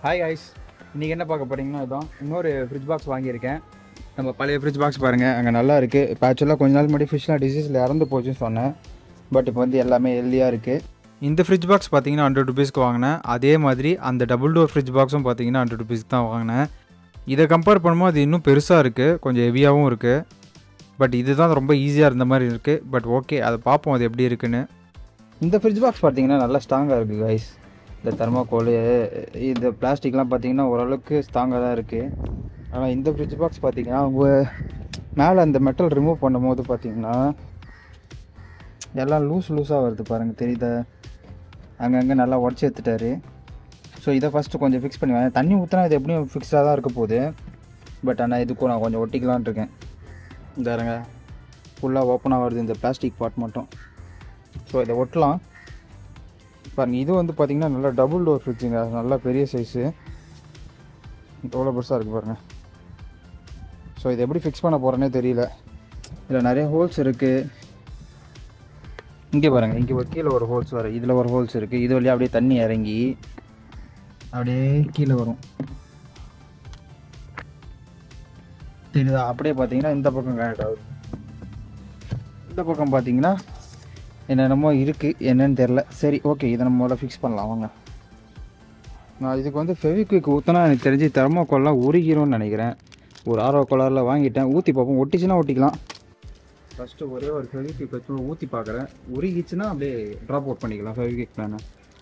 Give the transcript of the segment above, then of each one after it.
hi ice இன்றைக்கி என்ன பார்க்க போகிறீங்கன்னா இதான் இன்னொரு ஃப்ரிட்ஜ் பாக்ஸ் வாங்கியிருக்கேன் நம்ம பழைய ஃப்ரிட்ஜ் பாக்ஸ் பாருங்கள் அங்கே நல்லா இருக்குது இப்போ ஆக்சுவலாக கொஞ்ச நாள் முன்னாடி ஃபிஷ்லாம் டிசீஸில் இறந்து போச்சுன்னு சொன்னேன் பட் இப்போ வந்து எல்லாமே ஹெல்தியாக இருக்குது இந்த ஃப்ரிட்ஜ் பாக்ஸ் பார்த்தீங்கன்னா ஹண்ட்ரட் ருபீஸ்க்கு வாங்கினேன் அதே மாதிரி அந்த டபுள் டோர் ஃப்ரிட்ஜ் பாக்ஸும் பார்த்தீங்கன்னா ஹண்ட்ரட் ருபீஸ்க்கு தான் வாங்கினேன் இதை கம்பேர் பண்ணும்போது அது இன்னும் பெருசாக இருக்குது கொஞ்சம் ஹெவியாகவும் இருக்குது பட் இதுதான் ரொம்ப ஈஸியாக இருந்த மாதிரி இருக்குது பட் ஓகே அதை பார்ப்போம் அது எப்படி இருக்குன்னு இந்த ஃப்ரிட்ஜ் பாக்ஸ் பார்த்தீங்கன்னா நல்லா ஸ்ட்ராங்காக இருக்குது கைஸ் இந்த தெர்மாக்கோல் இந்த பிளாஸ்டிக்லாம் பார்த்தீங்கன்னா ஓரளவுக்கு ஸ்ட்ராங்காக தான் இருக்குது ஆனால் இந்த ஃப்ரிட்ஜ் பாக்ஸ் பார்த்தீங்கன்னா அவங்க மேலே அந்த மெட்டல் ரிமூவ் பண்ணும்போது பார்த்தீங்கன்னா எல்லாம் லூஸ் லூஸாக வருது பாருங்கள் தெரியுதா அங்கங்கே நல்லா உடச்சி எடுத்துட்டாரு ஸோ இதை ஃபஸ்ட்டு கொஞ்சம் ஃபிக்ஸ் பண்ணி வரேன் தண்ணி ஊற்றினா இது எப்படியும் ஃபிக்ஸாக தான் இருக்க போகுது பட் ஆனால் இதுக்கும் நான் கொஞ்சம் ஒட்டிக்கலான் இருக்கேன் இந்தாருங்க ஃபுல்லாக ஓப்பனாக வருது இந்த பிளாஸ்டிக் பார்ட் மட்டும் ஸோ இதை ஒட்டலாம் பாருங்கள் இது வந்து பார்த்திங்கன்னா நல்லா டபுள் டோர் ஃப்ரிட்ஜுங்க நல்லா பெரிய சைஸு எவ்வளோ பெருசாக இருக்குது பாருங்கள் ஸோ இதை எப்படி ஃபிக்ஸ் பண்ண போகிறேன்னே தெரியல இதில் நிறைய ஹோல்ஸ் இருக்குது இங்கே பாருங்கள் இங்கே ஒரு கீழே ஒரு ஹோல்ஸ் வரும் இதில் ஒரு ஹோல்ஸ் இருக்குது இது வழியாக அப்படியே தண்ணி இறங்கி அப்படியே கீழே வரும் தெரியுதா அப்படியே பார்த்தீங்கன்னா இந்த பக்கம் கனெக்ட் ஆகுது இந்த பக்கம் பார்த்தீங்கன்னா என்னென்னமோ இருக்குது என்னன்னு தெரில சரி ஓகே இதை நம்ம முதல்ல ஃபிக்ஸ் பண்ணலாம் வாங்க நான் இதுக்கு வந்து ஃபெவிக்விக் ஊற்றினா எனக்கு தெரிஞ்சு தெர்மோக்கோல்லாம் உருகிரும்னு நினைக்கிறேன் ஒரு ஆர்வ கோளாறில் வாங்கிட்டேன் ஊற்றி பார்ப்போம் ஒட்டிச்சுன்னா ஒட்டிக்கலாம் ஃபஸ்ட்டு ஒரே ஒரு ஃபெவிக்விக் வச்சு ஊற்றி பார்க்குறேன் உருகிச்சுன்னா அப்படியே ட்ராப் அவுட் பண்ணிக்கலாம் ஃபெவிக்விக் நான்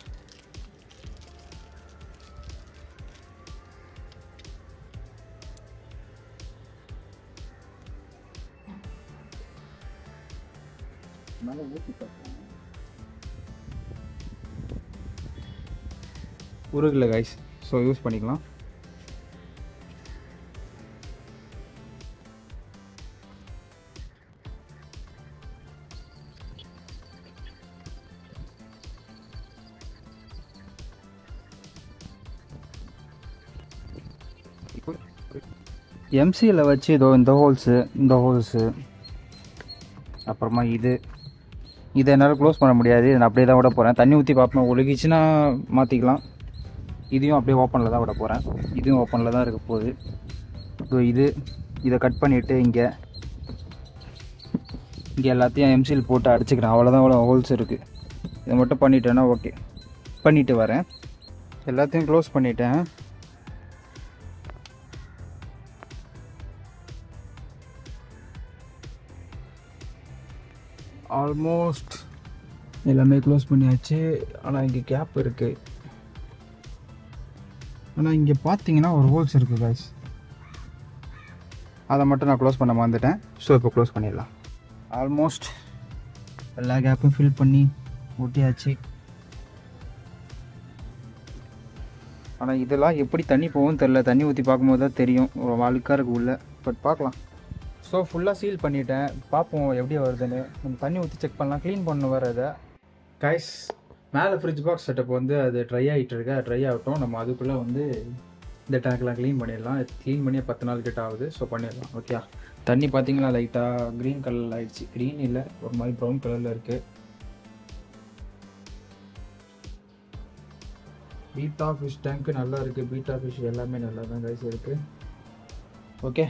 மேலே ஊற்றி பார்ப்போம் உருகல கைஸ் ஸோ யூஸ் பண்ணிக்கலாம் எம்சியில் வச்சு இதோ இந்த ஹோல்ஸு இந்த ஹோல்ஸு அப்புறமா இது இதை என்னால் க்ளோஸ் பண்ண முடியாது இதை நான் அப்படியே தான் விட போகிறேன் தண்ணி ஊற்றி பார்ப்பேன் ஒழுகிச்சுன்னா மாற்றிக்கலாம் இதையும் அப்படியே ஓப்பனில் தான் விட போகிறேன் இதுவும் ஓப்பனில் தான் இருக்க போகுது ஸோ இது இதை கட் பண்ணிவிட்டு இங்கே இங்கே எல்லாத்தையும் எம்சில் போட்டு அடிச்சுக்கிறேன் அவ்வளோதான் அவ்வளோ ஹோல்ஸ் இருக்குது இதை மட்டும் பண்ணிட்டேன்னா ஓகே பண்ணிவிட்டு வரேன் எல்லாத்தையும் க்ளோஸ் பண்ணிட்டேன் ஆல்மோஸ்ட் எல்லாமே க்ளோஸ் பண்ணியாச்சு ஆனால் இங்கே கேப் இருக்குது ஆனால் இங்கே பார்த்தீங்கன்னா ஒரு ஹோல்ஸ் இருக்குது காய்ஸ் அதை மட்டும் நான் க்ளோஸ் பண்ண மறந்துட்டேன் ஸோ இப்போ க்ளோஸ் பண்ணிடலாம் ஆல்மோஸ்ட் எல்லா கேப்பையும் ஃபில் பண்ணி ஒட்டியாச்சு ஆனால் இதெல்லாம் எப்படி தண்ணி போகும் தெரில தண்ணி ஊற்றி பார்க்கும்போது தான் தெரியும் ஒரு அழுக்காக இருக்கு உள்ள பட் பார்க்கலாம் ஸோ ஃபுல்லாக சீல் பண்ணிட்டேன் பார்ப்போம் எப்படி வருதுன்னு நம்ம தண்ணி ஊற்றி செக் பண்ணலாம் க்ளீன் பண்ணணும் வேறு அதை கைஸ் மேலே ஃப்ரிட்ஜ் பாக்ஸ் செட்டப் வந்து அது ட்ரை ஆகிட்டு இருக்கு ட்ரை ஆகட்டும் நம்ம அதுக்குள்ளே வந்து இந்த டேங்க்லாம் க்ளீன் பண்ணிடலாம் க்ளீன் பண்ணி பத்து நாள் கிட்ட ஆகுது ஸோ பண்ணிடலாம் ஓகே தண்ணி பார்த்தீங்கன்னா லைட்டாக க்ரீன் கலரில் ஆயிடுச்சு க்ரீன் இல்லை ஒரு மாதிரி ப்ரௌன் கலரில் இருக்குது பீட்டா ஃபிஷ் டேங்க்கு நல்லா இருக்குது பீட்டா ஃபிஷ் எல்லாமே நல்லா தான் கைஸ் இருக்குது ஓகே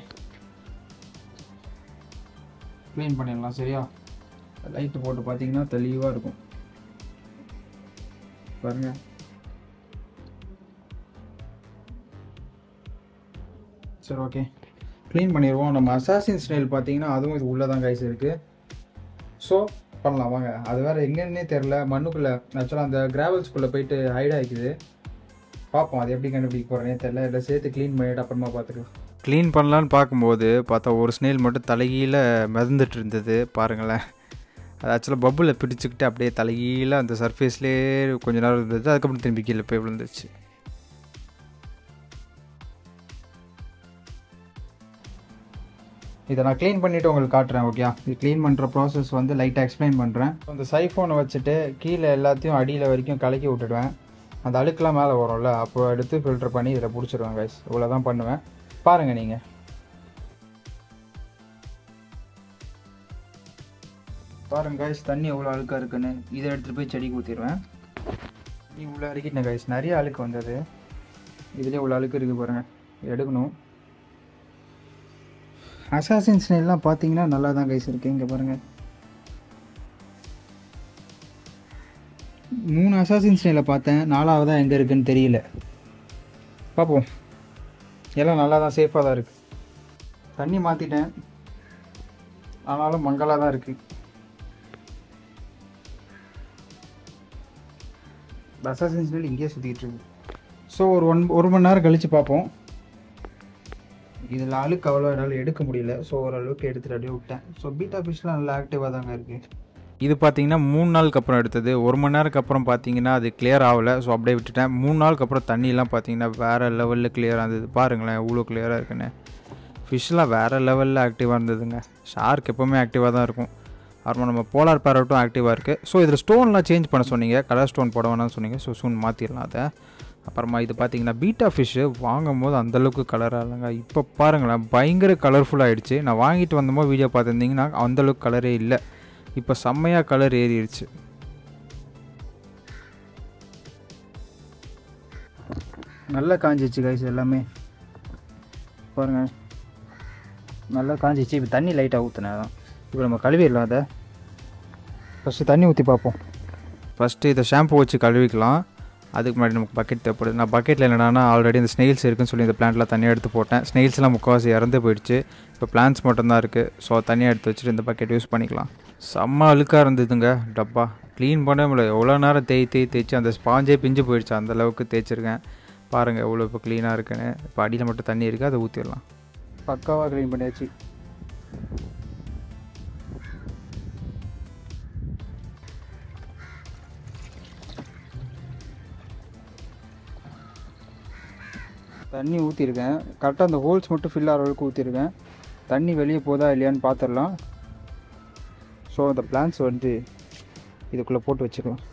க்ளீன் பண்ணிடலாம் சரியா லைட்டு போட்டு பார்த்தீங்கன்னா தெளிவாக இருக்கும் பாருங்க சரி ஓகே க்ளீன் பண்ணிடுவோம் நம்ம அசாசின் ஸ்டைல் பார்த்தீங்கன்னா அதுவும் இது உள்ளே தான் கைஸ் இருக்குது ஸோ பண்ணலாம் வாங்க அது வேறு எங்கன்னே தெரில மண்ணுக்குள்ளே ஆக்சுவலாக அந்த கிராவல்ஸ்குள்ளே போயிட்டு ஹைட் ஆகிக்குது பார்ப்போம் அது எப்படி கண்டுபிடிக்க போகிறேனே தெரில இல்லை சேர்த்து க்ளீன் பண்ணிட்டு அப்புறமா பார்த்துக்கலாம் க்ளீன் பண்ணலான்னு பார்க்கும்போது பார்த்தா ஒரு ஸ்னேல் மட்டும் தலைகீழ மிதந்துட்டு இருந்தது பாருங்களேன் அது ஆக்சுவலாக பப்புளை பிடிச்சிக்கிட்டு அப்படியே தலைகீழ அந்த சர்ஃபேஸ்லேயே கொஞ்ச நேரம் இருந்தது அதுக்கப்புறம் திரும்பி கீழே போய் விழுந்துச்சு இதை நான் க்ளீன் பண்ணிவிட்டு உங்களுக்கு காட்டுறேன் ஓகே இது க்ளீன் பண்ணுற ப்ராசஸ் வந்து லைட்டாக எக்ஸ்பிளைன் பண்ணுறேன் அந்த சைஃபோனை வச்சுட்டு கீழே எல்லாத்தையும் அடியில் வரைக்கும் கலக்கி விட்டுடுவேன் அந்த அழுக்கெலாம் மேலே வரும்ல அப்போ எடுத்து ஃபில்டர் பண்ணி இதில் பிடிச்சிருவேன் கைஸ் இவ்வளோ தான் பண்ணுவேன் பாருங்கள் நீங்கள் பாருங்க கைஸ் தண்ணி எவ்வளோ அழுக்காக இருக்குன்னு இதை எடுத்துகிட்டு போய் செடிக்கு ஊற்றிடுவேன் நீ உள்ள இறக்கிட்டேன் கைஸ் நிறைய அழுக்கு வந்தது இதுலேயே உள்ள அழுக்கு இருக்குது பாருங்கள் எடுக்கணும் அசாசின் ஸ்னெல்லாம் பார்த்தீங்கன்னா நல்லா தான் கைஸ் இருக்குது இங்கே பாருங்கள் மூணு அசாசின் ஸ்னெயில் பார்த்தேன் நாலாவதா எங்கே இருக்குன்னு தெரியல பார்ப்போம் எல்லாம் நல்லா தான் சேஃபாக தான் இருக்குது தண்ணி மாற்றிட்டேன் ஆனாலும் மங்கலாக தான் இருக்குது அசாசின் ஸ்னெல் இங்கேயே சுற்றிக்கிட்டு இருக்கு ஸோ ஒரு ஒன் ஒரு மணி நேரம் கழித்து பார்ப்போம் இதில் அழுக்கு அவ்வளோ என்னால் எடுக்க முடியல ஸோ ஓரளவுக்கு எடுத்துகிட்டு அப்படியே விட்டேன் ஸோ பீட்டா ஃபிஷ்லாம் நல்லா ஆக்டிவாக தாங்க இருக்குது இது பார்த்தீங்கன்னா மூணு நாளுக்கு அப்புறம் எடுத்தது ஒரு மணி நேரத்துக்கு அப்புறம் பார்த்தீங்கன்னா அது கிளியர் ஆகலை ஸோ அப்படியே விட்டுட்டேன் மூணு நாளுக்கு அப்புறம் தண்ணியெலாம் பார்த்தீங்கன்னா வேறு லெவலில் கிளியராக இருந்தது பாருங்களேன் எவ்வளோ கிளியராக இருக்குன்னு ஃபிஷ்லாம் வேறு லெவலில் ஆக்டிவாக இருந்ததுங்க ஷார்க் எப்போவுமே ஆக்டிவாக தான் இருக்கும் அப்புறம் நம்ம போலார் பேரட்டும் ஆக்டிவாக இருக்குது ஸோ இதில் ஸ்டோன்லாம் சேஞ்ச் பண்ண சொன்னீங்க கலர் ஸ்டோன் போட வேணாம்னு சொன்னீங்க ஸோ சூன் மாற்றிடலாம் அதை அப்புறமா இது பார்த்தீங்கன்னா பீட்டா ஃபிஷ்ஷு வாங்கும் போது அந்தளவுக்கு கலராக இல்லைங்க இப்போ பாருங்களேன் பயங்கர கலர்ஃபுல் ஆகிடுச்சு நான் வாங்கிட்டு வந்தமோ வீடியோ பார்த்துருந்தீங்கன்னா அந்தளவுக்கு கலரே இல்லை இப்போ செம்மையாக கலர் ஏறிடுச்சு நல்லா காஞ்சிச்சு கைஸ் எல்லாமே பாருங்கள் நல்லா காஞ்சிச்சு இப்போ தண்ணி லைட்டாக ஊற்றுனேன் அதான் இப்போ நம்ம கழுவிடலாம் அதை ஃபஸ்ட்டு தண்ணி ஊற்றி பார்ப்போம் ஃபஸ்ட்டு இதை ஷாம்பு வச்சு கழுவிக்கலாம் அதுக்கு முன்னாடி நமக்கு பக்கெட் தேவைப்படுது நான் பக்கெட்டில் என்னடானா ஆல்ரெடி இந்த ஸ்னெயில்ஸ் இருக்குன்னு சொல்லி இந்த பிளான்ட்லாம் தனியாக எடுத்து போட்டேன் ஸ்னெயில்ஸ்லாம் முக்கால்வாசி இறந்து போயிடுச்சு இப்போ பிளான்ஸ் மட்டும்தான் இருக்குது ஸோ தனியாக எடுத்து வச்சுட்டு இந்த பக்கெட் யூஸ் பண்ணிக்கலாம் செம்ம அழுக்காக இருந்ததுங்க டப்பா க்ளீன் பண்ண முடியல எவ்வளோ நேரம் தேய் தேய் தேய்ச்சி அந்த ஸ்பாஞ்சே பிஞ்சு போயிடுச்சு அந்த அளவுக்கு தேய்ச்சிருக்கேன் பாருங்கள் எவ்வளோ இப்போ க்ளீனாக இருக்குன்னு இப்போ அடியில் மட்டும் தண்ணி இருக்குது அதை ஊற்றிடலாம் பக்காவாக க்ளீன் பண்ணியாச்சு தண்ணி ஊற்றிருக்கேன் கரெக்டாக அந்த ஹோல்ஸ் மட்டும் ஃபில் ஆகிற அளவுக்கு ஊற்றிருக்கேன் தண்ணி வெளியே போதா இல்லையான்னு பார்த்துடலாம் ஸோ அந்த பிளான்ஸ் வந்து இதுக்குள்ளே போட்டு வச்சுக்கலாம்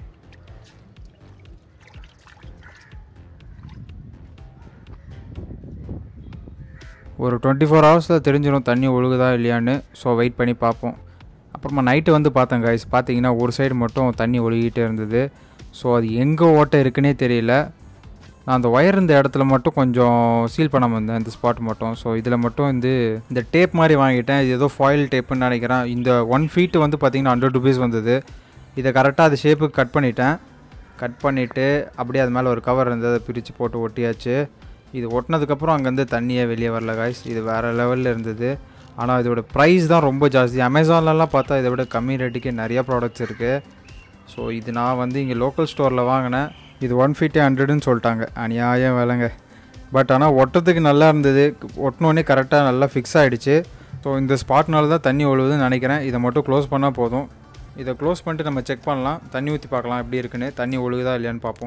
ஒரு டுவெண்ட்டி ஃபோர் ஹவர்ஸில் தெரிஞ்சிடும் தண்ணி ஒழுகுதா இல்லையான்னு ஸோ வெயிட் பண்ணி பார்ப்போம் அப்புறமா நைட்டு வந்து பார்த்தேன் காய்ஸ் பார்த்தீங்கன்னா ஒரு சைடு மட்டும் தண்ணி ஒழுகிட்டே இருந்தது ஸோ அது எங்கே ஓட்டை இருக்குன்னே தெரியல நான் அந்த ஒயர் இருந்த இடத்துல மட்டும் கொஞ்சம் சீல் பண்ணாமல் இருந்தேன் இந்த ஸ்பாட் மட்டும் ஸோ இதில் மட்டும் வந்து இந்த டேப் மாதிரி வாங்கிட்டேன் இது ஏதோ ஃபாயில் டேப்புன்னு நினைக்கிறேன் இந்த ஒன் ஃபீட்டு வந்து பார்த்தீங்கன்னா ஹண்ட்ரட் ருபீஸ் வந்தது இதை கரெக்டாக அது ஷேப்புக்கு கட் பண்ணிட்டேன் கட் பண்ணிவிட்டு அப்படியே அது மேலே ஒரு கவர் இருந்தது அதை பிரித்து போட்டு ஒட்டியாச்சு இது ஒட்டினதுக்கப்புறம் அங்கேருந்து தண்ணியே வெளியே வரல காய்ஸ் இது வேறு லெவலில் இருந்தது ஆனால் இதோட ப்ரைஸ் தான் ரொம்ப ஜாஸ்தி அமேசான்லலாம் பார்த்தா இதை விட கம்மி ரேட்டுக்கே நிறையா ப்ராடக்ட்ஸ் இருக்குது ஸோ இது நான் வந்து இங்கே லோக்கல் ஸ்டோரில் வாங்கினேன் இது ஒன் ஃபிஃப்டி ஹண்ட்ரடுன்னு சொல்லிட்டாங்க அநியாயம் விலைங்க பட் ஆனால் ஒட்டுறதுக்கு நல்லா இருந்தது ஒட்டினோடனே கரெக்டாக நல்லா ஃபிக்ஸ் ஆகிடுச்சு ஸோ இந்த ஸ்பாட்னால தான் தண்ணி ஒழுகுதுன்னு நினைக்கிறேன் இதை மட்டும் க்ளோஸ் பண்ணால் போதும் இதை க்ளோஸ் பண்ணிட்டு நம்ம செக் பண்ணலாம் தண்ணி ஊற்றி பார்க்கலாம் எப்படி இருக்குன்னு தண்ணி ஒழுகுதா இல்லையான்னு பார்ப்போம்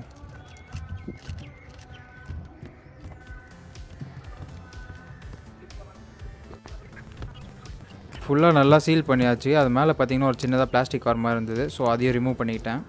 ஃபுல்லாக நல்லா சீல் பண்ணியாச்சு அது மேலே பார்த்தீங்கன்னா ஒரு சின்னதாக பிளாஸ்டிக் கவர் மாதிரி இருந்தது ஸோ அதையும் ரிமூவ் பண்ணிக்கிட்டேன்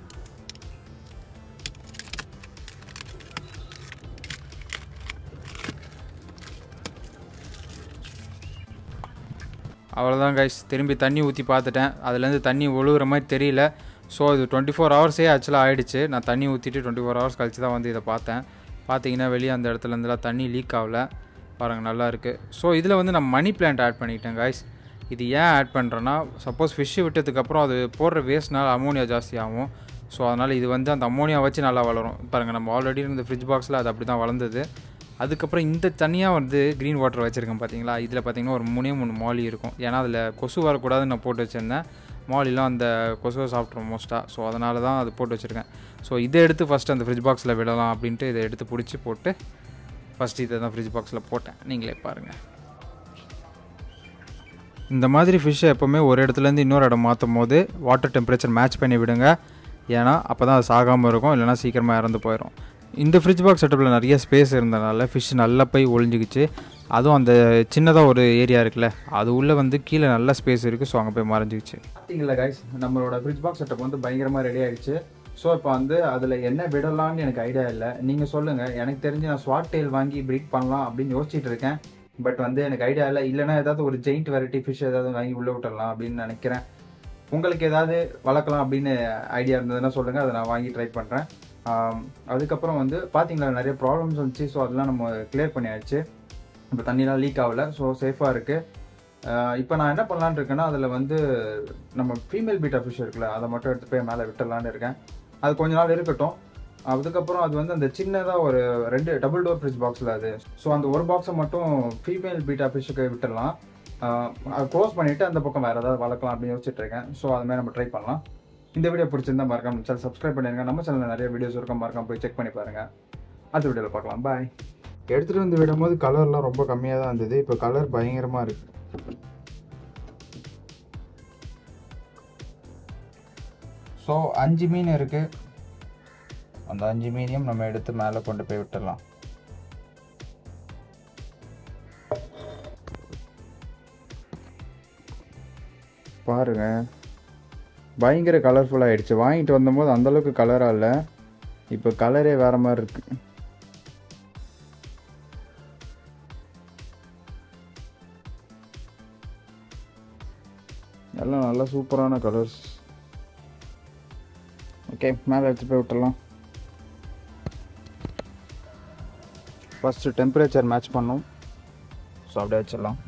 அவ்வளோதான் கைஸ் திரும்பி தண்ணி ஊற்றி பார்த்துட்டேன் அதுலேருந்து தண்ணி ஒழுகுற மாதிரி தெரியல ஸோ இது டுவெண்ட்டி ஃபோர் ஹவர்ஸே ஆக்சுவலாக ஆகிடுச்சு நான் தண்ணி ஊற்றிட்டு டுவெண்ட்டி ஃபோர் ஹவர்ஸ் கழிச்சு தான் வந்து இதை பார்த்தேன் பார்த்தீங்கன்னா வெளியே அந்த இடத்துல இருந்துலாம் தண்ணி லீக் ஆகல பாருங்கள் நல்லா இருக்குது ஸோ இதில் வந்து நான் மணி பிளான்ட் ஆட் பண்ணிக்கிட்டேன் காய்ஸ் இது ஏன் ஆட் பண்ணுறேன்னா சப்போஸ் ஃபிஷ்ஷு விட்டதுக்கப்புறம் அது போடுற வேஸ்ட்னால் அமோனியா ஜாஸ்தி ஆகும் ஸோ அதனால் இது வந்து அந்த அமோனியா வச்சு நல்லா வளரும் பாருங்கள் நம்ம ஆல்ரெடி இருந்த ஃப்ரிட்ஜ் பாக்ஸில் அது அப்படி தான் வளர்ந்தது அதுக்கப்புறம் இந்த தனியாக வந்து க்ரீன் வாட்டர் வச்சுருக்கேன் பார்த்தீங்களா இதில் பார்த்தீங்கன்னா ஒரு மூணே மூணு மாலி இருக்கும் ஏன்னா அதில் கொசு வரக்கூடாதுன்னு நான் போட்டு வச்சுருந்தேன் மாலிலாம் அந்த கொசுவை சாப்பிட்றோம் மோஸ்ட்டாக ஸோ அதனால தான் அது போட்டு வச்சுருக்கேன் ஸோ இதை எடுத்து ஃபஸ்ட்டு அந்த ஃப்ரிட்ஜ் பாக்ஸில் விடலாம் அப்படின்ட்டு இதை எடுத்து பிடிச்சி போட்டு ஃபஸ்ட்டு இதை தான் ஃப்ரிட்ஜ் பாக்ஸில் போட்டேன் நீங்களே பாருங்கள் இந்த மாதிரி ஃபிஷ்ஷை எப்போவுமே ஒரு இடத்துலேருந்து இன்னொரு இடம் மாற்றும் போது வாட்டர் டெம்பரேச்சர் மேட்ச் பண்ணி விடுங்க ஏன்னா அப்போ தான் அது சாகாமல் இருக்கும் இல்லைனா சீக்கிரமாக இறந்து போயிடும் இந்த ஃப்ரிட்ஜ் பாக்ஸ் செட்டப்பில் நிறைய ஸ்பேஸ் இருந்தனால ஃபிஷ் நல்லா போய் ஒளிஞ்சிக்கிச்சு அதுவும் அந்த சின்னதாக ஒரு ஏரியா இருக்குல்ல அது உள்ளே வந்து கீழே நல்ல ஸ்பேஸ் இருக்குது ஸோ அங்கே போய் மறைஞ்சிக்கிச்சு பார்த்தீங்களா கைஸ் நம்மளோட ஃப்ரிட்ஜ் பாக்ஸ் செட்டப் வந்து பயங்கரமாக ரெடி ஆயிடுச்சு ஸோ இப்போ வந்து அதில் என்ன விடலாம்னு எனக்கு ஐடியா இல்லை நீங்கள் சொல்லுங்கள் எனக்கு தெரிஞ்சு நான் ஸ்வாட் டெயில் வாங்கி ப்ரீட் பண்ணலாம் அப்படின்னு யோசிச்சுட்டு இருக்கேன் பட் வந்து எனக்கு ஐடியா இல்லை இல்லைனா ஏதாவது ஒரு ஜெயிண்ட் வெரைட்டி ஃபிஷ் ஏதாவது வாங்கி உள்ளே விட்டுடலாம் அப்படின்னு நினைக்கிறேன் உங்களுக்கு ஏதாவது வளர்க்கலாம் அப்படின்னு ஐடியா இருந்ததுன்னா சொல்லுங்கள் அதை நான் வாங்கி ட்ரை பண்ணுறேன் ஆம், அதுக்கப்புறம் வந்து பார்த்தீங்களா நிறைய ப்ராப்ளம்ஸ் வந்துச்சு ஸோ அதெல்லாம் நம்ம கிளியர் பண்ணியாச்சு இப்போ தண்ணிலாம் லீக் ஆகல ஸோ சேஃபாக இருக்குது இப்போ நான் என்ன பண்ணலான்னு இருக்கேன்னா அதில் வந்து நம்ம ஃபீமேல் பீட்டா ஃபிஷ் இருக்குல்ல அதை மட்டும் எடுத்து போய் மேலே விட்டுடலான்னு இருக்கேன் அது கொஞ்ச நாள் இருக்கட்டும் அதுக்கப்புறம் அது வந்து அந்த சின்னதாக ஒரு ரெண்டு டபுள் டோர் ஃப்ரிட்ஜ் பாக்ஸில் அது ஸோ அந்த ஒரு பாக்ஸை மட்டும் ஃபீமேல் பீட்டா ஃபிஷ்ஷுக்கு விட்டுடலாம் ஆஹ் அதை க்ளோஸ் பண்ணிவிட்டு அந்த பக்கம் வேறு ஏதாவது வளர்க்கலாம் அப்படின்னு யோசிச்சுட்டு இருக்கேன் ஸோ அது மாதிரி நம்ம ட்ரை பண்ணலாம் இந்த வீடியோ பிடிச்சிருந்தா மறக்காம சேனல் சப்ஸ்கிரைப் பண்ணிருங்க நம்ம சேனலில் நிறைய வீடியோஸ் இருக்கும் மறக்காம போய் செக் பண்ணி பாருங்கள் அடுத்த வீடியோவில் பார்க்கலாம் பாய் எடுத்துகிட்டு வந்து விடும்போது கலர்லாம் ரொம்ப கம்மியாக தான் இருந்தது இப்போ கலர் பயங்கரமாக இருக்கு ஸோ அஞ்சு மீன் இருக்குது அந்த அஞ்சு மீனையும் நம்ம எடுத்து மேலே கொண்டு போய் விட்டுடலாம் பாருங்க பயங்கர கலர்ஃபுல்லாக ஆயிடுச்சு வாங்கிட்டு வந்தபோது அந்தளவுக்கு கலராக இல்லை இப்போ கலரே வேறு மாதிரி இருக்கு எல்லாம் நல்லா சூப்பரான கலர்ஸ் ஓகே மேலே எடுத்து போய் விட்டுடலாம் ஃபஸ்ட்டு டெம்பரேச்சர் மேட்ச் பண்ணோம் ஸோ அப்படியே வச்சிடலாம்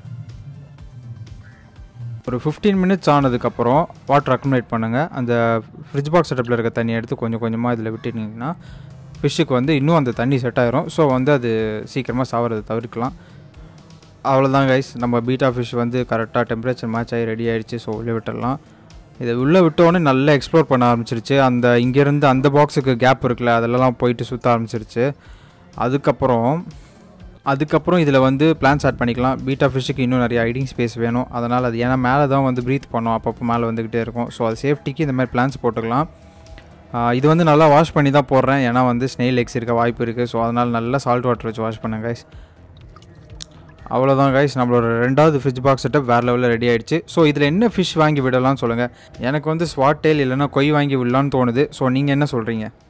ஒரு ஃபிஃப்டீன் மினிட்ஸ் ஆனதுக்கப்புறம் வாட்டர் அக்குமுலேட் பண்ணுங்கள் அந்த ஃப்ரிட்ஜ் பாக்ஸ் செட்டப்பில் இருக்க தண்ணி எடுத்து கொஞ்சம் கொஞ்சமாக இதில் விட்டுட்டிங்கன்னா ஃபிஷ்ஷுக்கு வந்து இன்னும் அந்த தண்ணி செட் ஆயிரும் ஸோ வந்து அது சீக்கிரமாக சாவறதை தவிர்க்கலாம் அவ்வளோதான் கைஸ் நம்ம பீட்டா ஃபிஷ் வந்து கரெக்டாக டெம்பரேச்சர் மேட்ச் ஆகி ரெடி ஆயிடுச்சு ஸோ உள்ளே விட்டுடலாம் இதை உள்ளே விட்டோடனே நல்லா எக்ஸ்ப்ளோர் பண்ண ஆரம்பிச்சிருச்சு அந்த இங்கேருந்து அந்த பாக்ஸுக்கு கேப் இருக்குல்ல அதெல்லாம் போயிட்டு சுற்ற ஆரம்பிச்சிருச்சு அதுக்கப்புறம் அதுக்கப்புறம் இதில் வந்து பிளான்ஸ் ஆட் பண்ணிக்கலாம் பீட்டா ஃபிஷ்ஷுக்கு இன்னும் நிறைய ஹைடிங் ஸ்பேஸ் வேணும் அதனால் அது ஏன்னா மேலே தான் வந்து ப்ரீத் பண்ணோம் அப்பப்போ மேலே வந்துக்கிட்டே இருக்கும் ஸோ அது சேஃப்டிக்கு இந்த மாதிரி பிளான்ஸ் போட்டுக்கலாம் ஆஹ் இது வந்து நல்லா வாஷ் பண்ணி தான் போடுறேன் ஏன்னா வந்து ஸ்னெயில் எக்ஸ் இருக்க வாய்ப்பு இருக்குது ஸோ அதனால் நல்லா சால்ட் வாட்டர் வச்சு வாஷ் பண்ணுங்க கைஸ் அவ்வளோதான் கைஸ் நம்மளோட ரெண்டாவது ஃப்ரிட்ஜ் பாக்ஸ் செட்டப் வேறு லெவலில் ரெடி ஆயிடுச்சு ஸோ இதில் என்ன ஃபிஷ் வாங்கி விடலாம்னு சொல்லுங்கள் எனக்கு வந்து ஸ்வாட் டெயில் இல்லைன்னா கொய் வாங்கி விடலான்னு தோணுது ஸோ நீங்கள் என்ன சொல்கிறீங்க